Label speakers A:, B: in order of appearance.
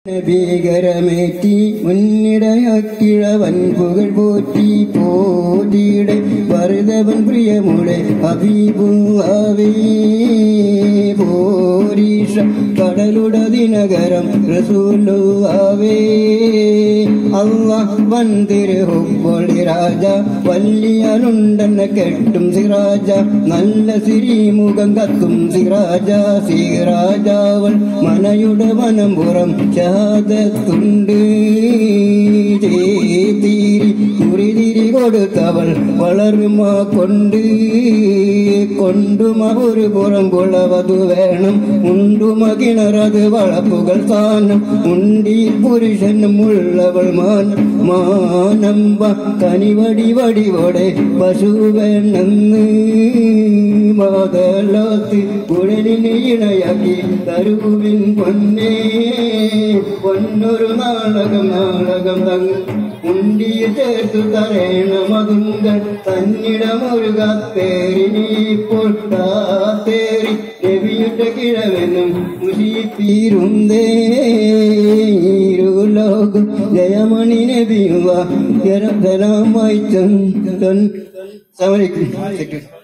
A: ഭീകരമേറ്റി മുന്നിടയാക്കിഴവൻ പുകൾ പോറ്റി പോറ്റിയുടെ ഭരതവൻ പ്രിയമുടെ അഭിഭൂവേ പോരീഷ കടലുട ദിനകരം റസൂലുവാവേ അള്ളാഹ് വന്തിരുഹുപ്പൊളി രാജ വല്ലിയനുണ്ടെന്ന കെട്ടും സിറാജ നല്ല സിരിമുഖം കത്തും സിറാജ സിറാജാവൾ മനയുടെ മനംപുറം ഷാദത്തുണ്ട് ചേതീരി കുറിതിരി കൊടുത്തവൾ വളർമ കൊണ്ട് കൊണ്ടുമ ഒരു പുറം കുളവതു വേണം ഉണ്ടുമ കിണറത് വളപ്പുകൾ സ്ഥാനം ഉണ്ടി പുരുഷനും ഉള്ളവൾ മാനം മാനമ്പ കനിവടി വടിവോടെ പശു വേണമെന്ന് മാതലോത്ത് കുഴലിന് ഇണയാക്കി തരുവിൻ പൊന്നേ പൊന്നൊരു നാടകം നാടകം തങ്ങ് ഉണ്ടിയിൽ ചേർത്തു തരേണമതുങ്കൻ തന്നിടമൊരു കത്തേരിനി പൊട്ടാത്തേരി രവിയുടെ കിഴവെന്നും മുഷിപ്പീരുന്തേ ലോകം ജയമണി നബിയുവ ജലമായി ചന്ദ്രൻ സമരിക്കും